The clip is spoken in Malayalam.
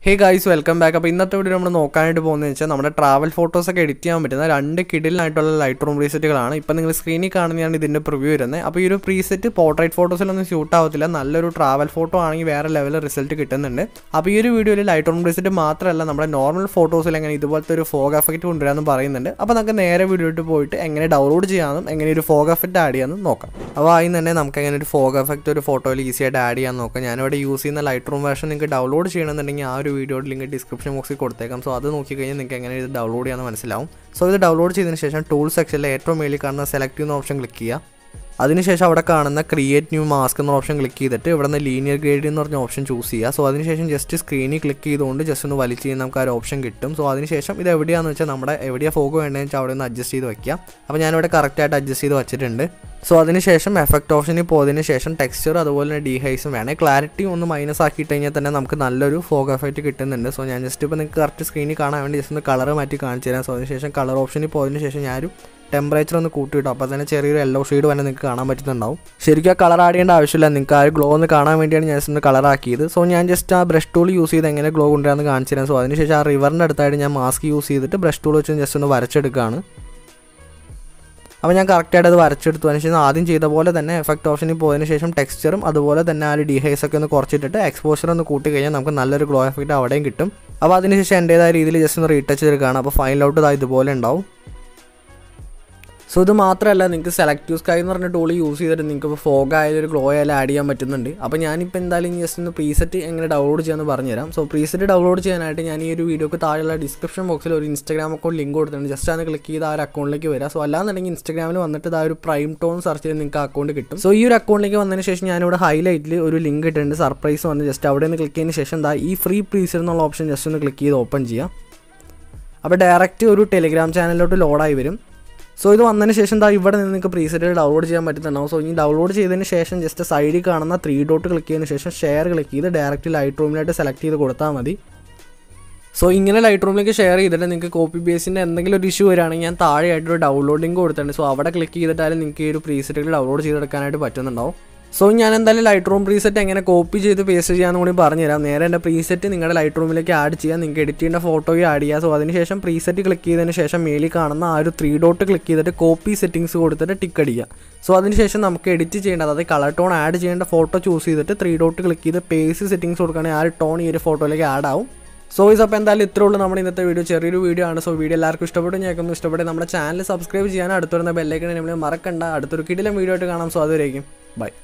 ഹേ ഗൈസ് വെൽക്കം ബാക്ക് അപ്പോൾ ഇന്നത്തെ വീഡിയോ നമ്മൾ നോക്കാനായിട്ട് പോകുന്നത് വെച്ചാൽ നമ്മുടെ ട്രാവൽ ഫോട്ടോസ് ഒക്കെ എഡിറ്റ് ചെയ്യാൻ പറ്റുന്ന രണ്ട് കിഡിലായിട്ടുള്ള ലൈറ്റ് റൂം പ്രീസെറ്റുകളാണ് ഇപ്പോൾ നിങ്ങൾ സ്ക്രീനിൽ കാണുന്നതാണ് ഇതിൻ്റെ പ്രിവ്യൂ വരുന്നത് അപ്പോൾ ഈ ഒരു പ്രീസെറ്റ് പോർട്രേറ്റ് ഫോട്ടോസിലൊന്നും ഷൂട്ട് ആവത്തില്ല നല്ലൊരു ട്രാവൽ ഫോട്ടോ ആണെങ്കിൽ വേറെ ലെവൽ റിസൾട്ട് കിട്ടുന്നുണ്ട് അപ്പോൾ ഈ ഒരു വീഡിയോയിൽ ലൈറ്റ് റൂം പ്രീസെറ്റ് മാത്രമല്ല നമ്മുടെ നോർമൽ ഫോട്ടോസിൽ എങ്ങനെ ഇതുപോലത്തെ ഒരു ഫോഗ് എഫക്റ്റ് കൊണ്ടുവരാമെന്ന് പറയുന്നുണ്ട് അപ്പോൾ നമുക്ക് നേരെ വീഡിയോയിട്ട് പോയിട്ട് എങ്ങനെ ഡൗൺലോഡ് ചെയ്യാമെന്നും എങ്ങനെ ഒരു ഫോഗ് എഫക്റ്റ് ആഡ് ചെയ്യാമെന്നും നോക്കാം അപ്പോൾ ആദ്യം തന്നെ നമുക്ക് എങ്ങനെ ഒരു ഫോഗ് എഫക്റ്റ് ഒരു ഫോട്ടോയിൽ ഈസി ആയിട്ട് ആഡ് ചെയ്യാൻ നോക്കാം ഞാനിവിടെ യൂസ് ചെയ്യുന്ന ലൈറ്റ് റൂം വേർഷൻ നിങ്ങൾക്ക് ഡൗൺലോഡ് ചെയ്യണമെന്നുണ്ടെങ്കിൽ ആ ഒരു വീഡിയോയുടെ ലിങ്ക് ഡിസ്ക്രിപ്ഷൻ ബോക്സിൽ കൊടുത്തേക്കാം സോ അത് നോക്കിക്കഴിഞ്ഞാൽ നിങ്ങൾക്ക് എങ്ങനെ ഇത് ഡൗൺലോഡ് ചെയ്യാമെന്ന് മനസ്സിലാവും സോ ഇത് ഡൗൺലോഡ് ചെയ്തതിന് ശേഷം ടൂൾ സെക്ഷനിലെ ഏറ്റവും മേളിൽ കാണുന്ന സെലക്ട് ചെയ്യുന്ന ഓപ്ഷൻ ക്ലിക്ക് ചെയ്യുക അതിനുശേഷം അവിടെ കാണുന്ന ക്രിയേറ്റ് ന്യൂ മാസ്ക് എന്ന ഓപ്ഷൻ ക്ലിക്ക് ചെയ്തിട്ട് ഇവിടെ നിന്ന് ലീനിയർ ഗ്രേഡ് എന്ന് പറഞ്ഞ ഓപ്ഷൻ ചൂസ് ചെയ്യുക സോ അതിനുശേഷം ജസ്റ്റ് സ്ക്രീനിൽ ക്ലിക്ക് ചെയ്തുകൊണ്ട് ജസ്റ്റ് ഒന്ന് വലിച്ച് കഴിഞ്ഞാൽ നമുക്ക് ആ ഒരു ഓപ്ഷൻ കിട്ടും സോ അതിനുശേഷം ഇത് എവിടെയാണെന്ന് വെച്ചാൽ നമ്മുടെ എവിടെയാണ് ഫോഗ് വേണ്ടതെന്ന് വെച്ചാൽ അവിടെ ഒന്ന് അഡ്ജസ്റ്റ് ചെയ്ത് വയ്ക്കാം അപ്പോൾ ഞാനിവിടെ കറക്റ്റായിട്ട് അഡ്ജസ്റ്റ് ചെയ്ത് വെച്ചിട്ടുണ്ട് സോ അതിനുശേഷം എഫക്റ്റ് ഓപ്ഷനിൽ പോയതിന് ശേഷം ടെക്സ്ചർ അതുപോലെ തന്നെ ഡീഹൈസും വേണേൽ ക്ലാരിറ്റി ഒന്ന് മൈനസ് ആക്കിയിട്ട് കഴിഞ്ഞാൽ തന്നെ നമുക്ക് നല്ലൊരു ഫോഗ് എഫക്റ്റ് കിട്ടുന്നുണ്ട് സോ ഞാൻ ജസ്റ്റ് ഇപ്പോൾ നിങ്ങൾക്ക് കറക്റ്റ് സ്ക്രീനിൽ കാണാൻ വേണ്ടി ജസ്റ്റ് ഒന്ന് കളർ മാറ്റി കാണിച്ചു തരാം സോ അതിനുശേഷം കളർ ഓപ്ഷനിൽ പോയതിന് ശേഷം ഞാനൊരു ടെമ്പറേച്ചർ ഒന്ന് കൂട്ടിയിട്ടു അപ്പോൾ തന്നെ ചെറിയൊരു യെല്ലോ ഷെയ്ഡ് തന്നെ നിങ്ങൾക്ക് കാണാൻ പറ്റുന്നുണ്ടാവും ശരിക്കും ആ കളർ ആഡ് ചെയ്യേണ്ട ആവശ്യമില്ല നിങ്ങൾക്ക് ആ ഒരു ഗ്ലോ ഒന്ന് കാണാൻ വേണ്ടിയാണ് ഞാൻ ജസ്റ്റ് ഒന്ന് കളർ ആക്കിയത് സോ ഞാൻ ജസ്റ്റ് ആ ബ്രഷ് ടൂൾ യൂസ് ചെയ്ത് എങ്ങനെ ഗ്ലോ കൊണ്ടുവരാമെന്ന് കാണിച്ചു തരാം സോ അതിനുശേഷം ആ റിവറിൻ്റെ അടുത്തായിട്ട് ഞാൻ മാസ്ക് യൂസ് ചെയ്തിട്ട് ബ്രഷ് ടൂൾ വെച്ച് ജസ്റ്റ് ഒന്ന് വരച്ചെടുക്കുകയാണ് അപ്പോൾ ഞാൻ കറക്റ്റായിട്ട് അത് വരച്ചെടുത്തു അതിനുശേഷം ആദ്യം ചെയ്ത പോലെ തന്നെ എഫക്റ്റ് ഓപ്ഷനിൽ പോയതിന് ശേഷം ടെക്സ്ചറും അതുപോലെ തന്നെ ആ ഒരു ഡിഹൈസ് ഒക്കെ ഒന്ന് കുറച്ചിട്ടിട്ട് എക്സ്പോഷർ ഒന്ന് കൂട്ടി കഴിഞ്ഞാൽ നമുക്ക് നല്ലൊരു ഗ്ലോ എഫക്റ്റ് അവിടെയും കിട്ടും അപ്പോൾ അതിനുശേഷം എൻ്റേതായ രീതിയിൽ ജസ്റ്റ് ഒന്ന് റീടച്ച് ചെയ്തെടുക്കുകയാണ് അപ്പോൾ ഫൈനൽ ഔട്ട് ഇതാ ഇതുപോലെ ഉണ്ടാവും സോ ഇത് മാത്രമല്ല നിങ്ങൾക്ക് സെലക്റ്റീവ് സ്കൈ എന്ന് പറഞ്ഞ ടൂൾ യൂസ് ചെയ്തിട്ട് നിങ്ങൾക്ക് ഇപ്പോൾ ഫോഗ് ആയാലും ഒരു ഗ്ലോ ആയാലും ആഡ് ചെയ്യാൻ പറ്റുന്നുണ്ട് അപ്പോൾ ഞാനിപ്പോൾ എന്തായാലും ജസ്റ്റ് ഒന്ന് പ്രീസെറ്റ് എങ്ങനെ ഡൗൺലോഡ് ചെയ്യാമെന്ന് പറഞ്ഞുതരാം സോ പ്രീസെറ്റ് ഡൗൺലോഡ് ചെയ്യാനായിട്ട് ഞാൻ ഈ ഒരു വീഡിയോക്ക് താഴെയുള്ള ഡിസ്ക്രിപ്ഷൻ ബോക്സിൽ ഒരു ഇൻസ്റ്റാഗ്രാം അക്കൗണ്ട് ലിങ്ക് കൊടുത്തിട്ടുണ്ട് ജസ്റ്റ് അത് ക്ലിക്ക് ചെയ്ത് ആ ഒരു അക്കൗണ്ടിലേക്ക് വരിക സോ അല്ലാന്നുണ്ടെങ്കിൽ ഇൻസ്റ്റാഗ്രാമിൽ വന്നിട്ട് ആ ഒരു പ്രൈം ടോൺ സെർച്ച് ചെയ്ത് നിങ്ങൾക്ക് അക്കൗണ്ട് കിട്ടും സോ ഈ ഒരു അക്കൗണ്ടിലേക്ക് വന്നതിന് ശേഷം ഞാനിവിടെ ഹൈലൈറ്റിൽ ഒരു ലിങ്ക് ഇട്ടിട്ടുണ്ട് സർപ്രൈസ് വന്ന് ജസ്റ്റ് അവിടെ നിന്ന് ക്ലിക്ക് ചെയ്തതിന് ശേഷം എന്താ ഈ ഫ്രീ പ്രീസെറ്റ് എന്നുള്ള ഓപ്ഷൻ ജസ്റ്റ് ഒന്ന് ക്ലിക്ക് ചെയ്ത് ഓപ്പൺ ചെയ്യാം അപ്പോൾ ഡയറക്റ്റ് ഒരു ടെലിഗ്രാം ചാനലിലോട്ട് ലോഡായി വരും സോ ഇത് വന്നതിന് ശേഷം ദാ ഇവിടെ നിന്ന് നിങ്ങൾക്ക് പ്രീസെറ്റ് ഡൗൺലോഡ് ചെയ്യാൻ പറ്റുന്നുണ്ടാവും സോ ഇനി ഡൗൺലോഡ് ചെയ്തതിന് ശേഷം ജസ്റ്റ് സൈഡിൽ കാണുന്ന ത്രീ ഡോട്ട് ക്ലിക്ക് ചെയ്തതിന് ശേഷം ഷെയർ ക്ലിക്ക് ചെയ്ത് ഡയറക്റ്റ് ലൈറ്റ് റൂമിലായിട്ട് സെലക്ട് ചെയ്ത് കൊടുത്താൽ മതി സോ ഇങ്ങനെ ലൈറ്റ് റൂമിലേക്ക് ഷെയർ ചെയ്തിട്ട് നിങ്ങൾക്ക് കോപ്പി ബേസിൻ്റെ എന്തെങ്കിലും ഒരു ഇഷ്യൂ വരികയാണെങ്കിൽ ഞാൻ താഴെയായിട്ട് ഒരു ഡൗൺലോഡ് ലിങ്ക് കൊടുത്തിട്ടുണ്ട് സോ അവിടെ ക്ലിക്ക് ചെയ്തിട്ടാലും നിങ്ങൾക്ക് ഈ ഒരു പ്രീസെറ്റുകൾ ഡൗൺലോഡ് ചെയ്തെടുക്കാനായിട്ട് പറ്റുന്നുണ്ടാവും സോ ഞാൻ എന്തായാലും ലൈറ്റ് റൂം പ്രീസെറ്റ് എങ്ങനെ കോപ്പി ചെയ്ത് പേസ്റ്റ് ചെയ്യാമെന്ന് കൂടി പറഞ്ഞുതരാം നേരെ എൻ്റെ പ്രീസെറ്റ് നിങ്ങളുടെ ലൈറ്റ് റൂമിലേക്ക് ആഡ് ചെയ്യാം നിങ്ങൾക്ക് എഡിറ്റ് ചെയ്യേണ്ട ഫോട്ടോയും ആഡ് ചെയ്യാം സോ അതിനുശേഷം പ്രീസെറ്റ് ക്ലിക്ക് ചെയ്തതിന് ശേഷം മേലിൽ കാണുന്ന ആ ഒരു ത്രീ ഡോട്ട് ക്ലിക്ക് ചെയ്തിട്ട് കോപ്പി സെറ്റിംഗ്സ് കൊടുത്തിട്ട് ടിക്ക് അടിക്കുക സോ അതിനുശേഷം നമുക്ക് എഡിറ്റ് ചെയ്യേണ്ടത് അതായത് കളർ ടോൺ ആഡ് ചെയ്യേണ്ട ഫോട്ടോ ചൂസ് ചെയ്തിട്ട് ത്രീ ഡോട്ട് ക്ലിക്ക് ചെയ്ത് പേസ് സെറ്റിംഗ്സ് കൊടുക്കുകയാണെങ്കിൽ ആ ഒരു ടോൺ ഈ ഒരു ഫോട്ടോയിലേക്ക് ആഡ് ആവും സോ ഇസ് അപ്പോൾ എന്തായാലും ഇത്രേ ഉള്ളൂ നമ്മുടെ ഇന്നത്തെ വീഡിയോ ചെറിയൊരു വീഡിയോ ആണ് സോ വീഡിയോ എല്ലാവർക്കും ഇഷ്ടപ്പെട്ടു ഞങ്ങൾക്കൊന്നും ഇഷ്ടപ്പെട്ടു നമ്മുടെ ചാനൽ സബ്സ്ക്രൈബ് ചെയ്യാൻ അടുത്തുവരുന്ന ബെല്ലൈക്കൺ നമ്മൾ മറക്കണ്ട അടുത്തൊരു കിടിലം വീഡിയോ ആയിട്ട് കാണാം സോ അതുവരേക്കും ബൈ